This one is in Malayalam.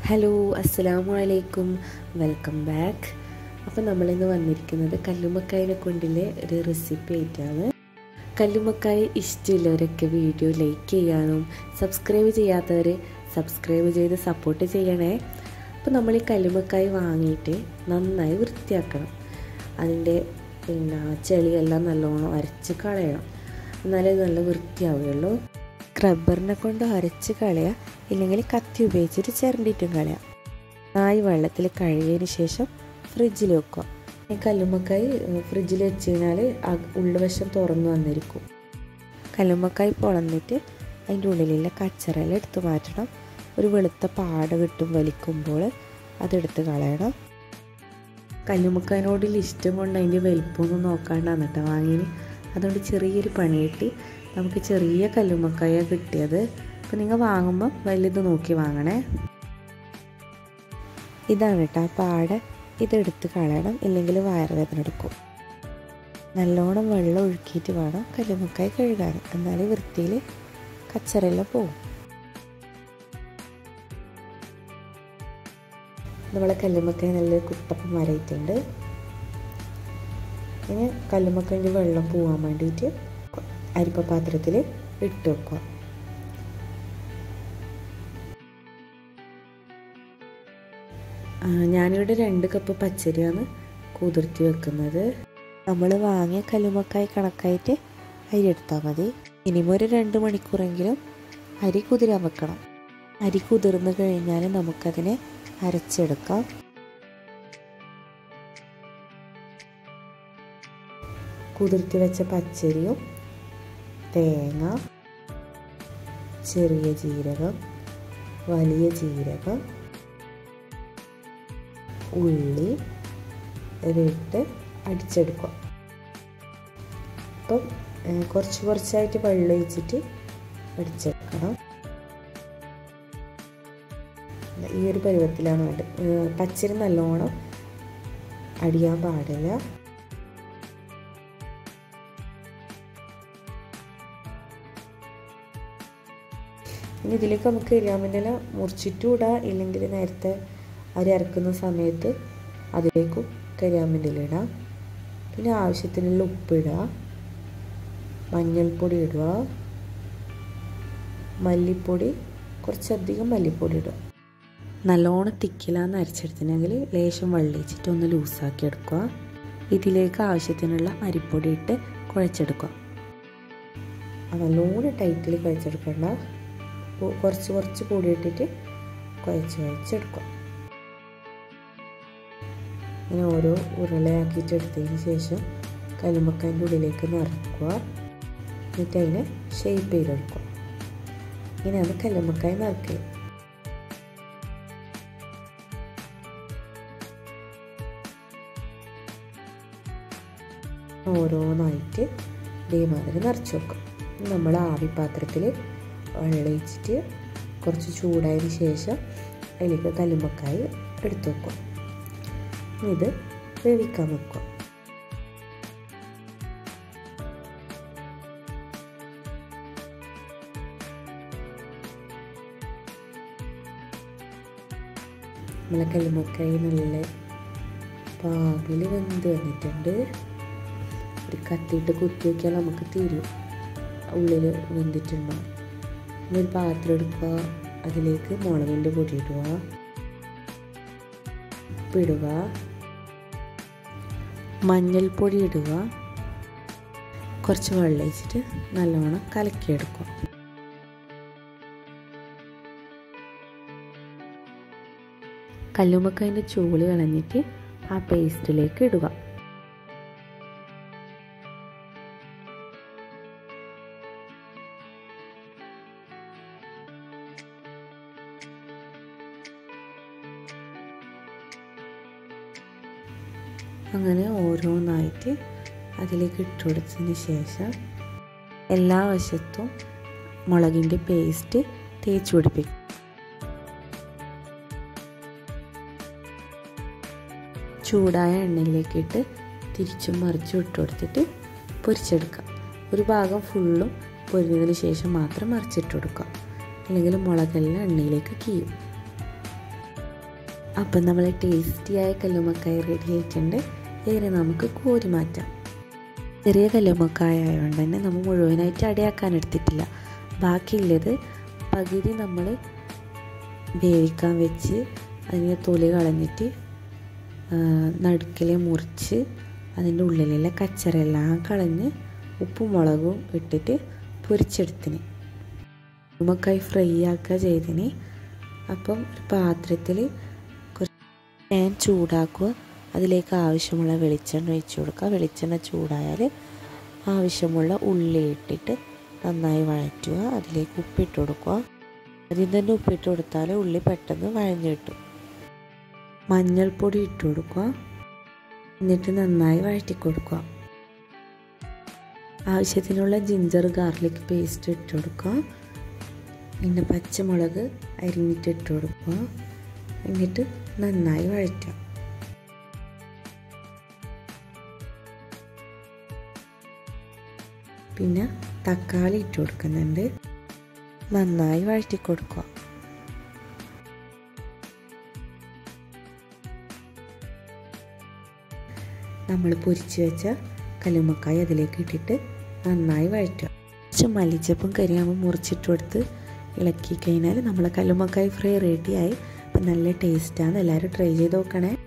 ഹലോ അസ്സലാമു അലൈക്കും വെൽക്കം ബാക്ക് അപ്പോൾ നമ്മളിന്ന് വന്നിരിക്കുന്നത് കല്ലുമ്മക്കായനെ കൊണ്ടിലെ ഒരു റെസിപ്പി ആയിട്ടാണ് കല്ലുമ്മക്കായ ഇഷ്ടമുള്ളവരൊക്കെ വീഡിയോ ലൈക്ക് ചെയ്യാനും സബ്സ്ക്രൈബ് ചെയ്യാത്തവർ സബ്സ്ക്രൈബ് ചെയ്ത് സപ്പോർട്ട് ചെയ്യണേ അപ്പോൾ നമ്മൾ ഈ കല്ലുമ്മക്കായ വാങ്ങിയിട്ട് നന്നായി വൃത്തിയാക്കണം അതിൻ്റെ പിന്നെ ചെളിയെല്ലാം നല്ലോണം അരച്ച് കളയണം എന്നാലേ നല്ല വൃത്തിയാവുകയുള്ളൂ സ്ക്രബ്ബറിനെ കൊണ്ട് അരച്ച് കളയുക ഇല്ലെങ്കിൽ കത്തി ഉപയോഗിച്ചിട്ട് ചിരണ്ടിയിട്ടും കളയാം നായി വെള്ളത്തിൽ കഴുകിയതിന് ശേഷം ഫ്രിഡ്ജിൽ വെക്കുക ഈ കല്ലുമ്മക്കായി ഫ്രിഡ്ജിൽ വെച്ച് കഴിഞ്ഞാൽ ഉള്ളുവശം തുറന്നു വന്നിരിക്കും കല്ലുമ്മക്കായി പൊളന്നിട്ട് അതിൻ്റെ ഉള്ളിലുള്ള കച്ചറെല്ലാം എടുത്ത് മാറ്റണം ഒരു വെളുത്ത പാട കിട്ടും വലിക്കുമ്പോൾ അതെടുത്ത് കളയണം കല്ലുമ്മക്കായനോടുള്ള ഇഷ്ടം കൊണ്ട് അതിൻ്റെ വലിപ്പമൊന്നും നോക്കാണ്ടാണ് കേട്ടോ വാങ്ങിന് അതുകൊണ്ട് ചെറിയൊരു പണി കിട്ടി നമുക്ക് ചെറിയ കല്ലുമ്മക്കായ കിട്ടിയത് അപ്പോൾ നിങ്ങൾ വാങ്ങുമ്പോൾ വലുത് നോക്കി വാങ്ങണേ ഇതാണ് കേട്ടോ ആ പാട ഇതെടുത്ത് കളയണം ഇല്ലെങ്കിൽ വയറുവേദന എടുക്കും നല്ലോണം വെള്ളം ഒഴുക്കിയിട്ട് വേണം കല്ലുമ്മക്കായ കഴുകാൻ എന്നാലേ വൃത്തിയിൽ കച്ചറെല്ലാം പോകും നമ്മളെ കല്ലുമ്മക്കായ നല്ല കുട്ടപ്പം മരയിട്ടുണ്ട് ഇനി കല്ലുമ്മക്കൻ്റെ വെള്ളം പോകാൻ വേണ്ടിയിട്ട് അരിപ്പ പാത്രത്തിൽ ഇട്ട് വെക്കുക ഞാനിവിടെ രണ്ട് കപ്പ് പച്ചരിയാണ് കുതിർത്തി വെക്കുന്നത് നമ്മൾ വാങ്ങിയ കല്ലുമ്മക്കായ കണക്കായിട്ട് അരി എടുത്താൽ മതി ഇനിയും ഒരു രണ്ട് മണിക്കൂറെങ്കിലും അരി കുതിരാൻ വെക്കണം അരി കുതിർന്ന് കഴിഞ്ഞാൽ നമുക്കതിനെ അരച്ചെടുക്കാം കുതിർത്തി വെച്ച പച്ചരിയും തേങ്ങ ചെറിയ ജീരകം വലിയ ജീരകം ഉള്ളി ഇതിട്ട് അടിച്ചെടുക്കുക അപ്പം കുറച്ച് കുറച്ചായിട്ട് വെള്ളം ഒഴിച്ചിട്ട് അടിച്ചെടുക്കണം ഈ ഒരു പരുവത്തിലാണ് വേണ്ടത് പച്ചരി നല്ലോണം അടിയാൻ പാടില്ല ഇനി ഇതിലേക്ക് നമുക്ക് കരിയാമിൻ്റെ ഇല മുറിച്ചിട്ടും ഇടാം ഇല്ലെങ്കിൽ നേരത്തെ അരി അരക്കുന്ന സമയത്ത് അതിലേക്കും കരിയാമിൻ്റെ ഇല ഇടാം പിന്നെ ആവശ്യത്തിനുള്ള ഉപ്പിടുക മഞ്ഞൾപ്പൊടി ഇടുക മല്ലിപ്പൊടി കുറച്ചധികം മല്ലിപ്പൊടി ഇടുക നല്ലോണം തിക്കിലാന്ന് അരച്ചെടുത്തിട്ടുണ്ടെങ്കിൽ ലേശം വെള്ളിച്ചിട്ട് ഒന്ന് ലൂസാക്കി എടുക്കുക ഇതിലേക്ക് ആവശ്യത്തിനുള്ള അരിപ്പൊടി ഇട്ട് കുഴച്ചെടുക്കുക നല്ലോണം ടൈറ്റിൽ കുഴച്ചെടുക്കണ്ട കുറച്ച് കുറച്ച് പൊടി ഇട്ടിട്ട് കുഴച്ച് കുഴച്ചെടുക്കുക ഇങ്ങനെ ഓരോ ഉരുളയാക്കിയിട്ട് എടുത്തതിന് ശേഷം കല്ലുമ്മക്കാൻ്റെ ഉള്ളിലേക്ക് നിറക്കുക എന്നിട്ട് അതിനെ ഷേപ്പ് ചെയ്തെടുക്കുക ഇങ്ങനെയാണ് കല്ലുമ്മക്കായ നിറക്കുക ഓരോന്നായിട്ട് ഇതേമാതിരി നിറച്ച് വെക്കും നമ്മൾ ആവി പാത്രത്തിൽ വെള്ളം ഒഴിച്ചിട്ട് കുറച്ച് ചൂടായതിന് ശേഷം അതിലേക്ക് കല്ലുമ്മക്കായി എടുത്തു വെക്കും ഇത് വേവിക്കാൻ വെക്കുക നമ്മളെ കല്ലുമ്മക്കായി നല്ല പാകിൽ വെന്ത് വന്നിട്ടുണ്ട് ഒരു കത്തിയിട്ട് കുത്തി വയ്ക്കാൽ നമുക്ക് തീരും ഉള്ളിൽ വെന്തിട്ടുണ്ടാവും ഒരു പാത്രം എടുക്കുക അതിലേക്ക് മുളകിൻ്റെ പൊടി ഇടുക ഉപ്പിടുക മഞ്ഞൾപ്പൊടി ഇടുക കുറച്ച് വെള്ളം ഒഴിച്ചിട്ട് നല്ലോണം കലക്കിയെടുക്കുക കല്ലുമ്മക്കതിൻ്റെ ചൂളി കളഞ്ഞിട്ട് ആ പേസ്റ്റിലേക്ക് ഇടുക അങ്ങനെ ഓരോന്നായിട്ട് അതിലേക്ക് ഇട്ട് കൊടുത്തതിന് ശേഷം എല്ലാ വശത്തും മുളകിൻ്റെ പേസ്റ്റ് തേച്ച് പിടിപ്പിക്കും ചൂടായ എണ്ണയിലേക്കിട്ട് തിരിച്ചും മറിച്ചും ഇട്ട് കൊടുത്തിട്ട് പൊരിച്ചെടുക്കാം ഒരു ഭാഗം ഫുള്ളും പൊരിഞ്ഞതിന് ശേഷം മാത്രം മറിച്ചിട്ട് കൊടുക്കുക അല്ലെങ്കിൽ മുളകെല്ലാം എണ്ണയിലേക്ക് കീയും അപ്പം നമ്മൾ ടേസ്റ്റിയായ കല്ലുമ്മക്കായ റെഡി ആയിട്ടുണ്ട് ഇതിനെ നമുക്ക് കോരി മാറ്റാം ചെറിയ കല്ലുമ്മക്കായ ആയതുകൊണ്ട് തന്നെ നമ്മൾ മുഴുവനായിട്ട് അടയാക്കാൻ എടുത്തിട്ടില്ല ബാക്കിയുള്ളത് പകുതി നമ്മൾ വേവിക്കാൻ വെച്ച് അതിന് തൊലി കളഞ്ഞിട്ട് നടുക്കിലെ മുറിച്ച് അതിൻ്റെ ഉള്ളിലുള്ള കച്ചറെല്ലാം കളഞ്ഞ് ഉപ്പും മുളകും ഇട്ടിട്ട് പൊരിച്ചെടുത്തിന് ഉമ്മക്കായി ഫ്രൈ ആക്കുക ചെയ്തിന് അപ്പം ഒരു പാത്രത്തിൽ കുറച്ച് പാൻ ചൂടാക്കുക അതിലേക്ക് ആവശ്യമുള്ള വെളിച്ചെണ്ണ ഒഴിച്ചു കൊടുക്കുക വെളിച്ചെണ്ണ ചൂടായാൽ ആവശ്യമുള്ള ഉള്ളി ഇട്ടിട്ട് നന്നായി വഴറ്റുക അതിലേക്ക് ഉപ്പിട്ട് കൊടുക്കുക അതിൽ തന്നെ ഉപ്പിട്ട് കൊടുത്താൽ ഉള്ളി പെട്ടെന്ന് വഴഞ്ഞു കിട്ടും മഞ്ഞൾപ്പൊടി ഇട്ട് കൊടുക്കുക എന്നിട്ട് നന്നായി വഴറ്റി കൊടുക്കുക ആവശ്യത്തിനുള്ള ജിഞ്ചർ ഗാർലിക് പേസ്റ്റ് ഇട്ട് കൊടുക്കുക പിന്നെ പച്ചമുളക് അരിഞ്ഞിട്ട് ഇട്ട് കൊടുക്കുക എന്നിട്ട് നന്നായി വഴറ്റുക പിന്നെ തക്കാളി ഇട്ട് കൊടുക്കുന്നുണ്ട് നന്നായി വഴറ്റി കൊടുക്കുക നമ്മൾ പൊരിച്ച് വെച്ച കല്ലുമ്മക്കായ അതിലേക്ക് ഇട്ടിട്ട് നന്നായി വഴറ്റുക കുറച്ച് മല്ലിച്ചപ്പും കരിയാമ്പും മുറിച്ചിട്ട് കൊടുത്ത് ഇളക്കി കഴിഞ്ഞാൽ നമ്മളെ കല്ലുമ്മക്കായ ഫ്രൈ റെഡിയായി അപ്പം നല്ല ടേസ്റ്റാണ് എല്ലാവരും ട്രൈ ചെയ്ത് നോക്കണേ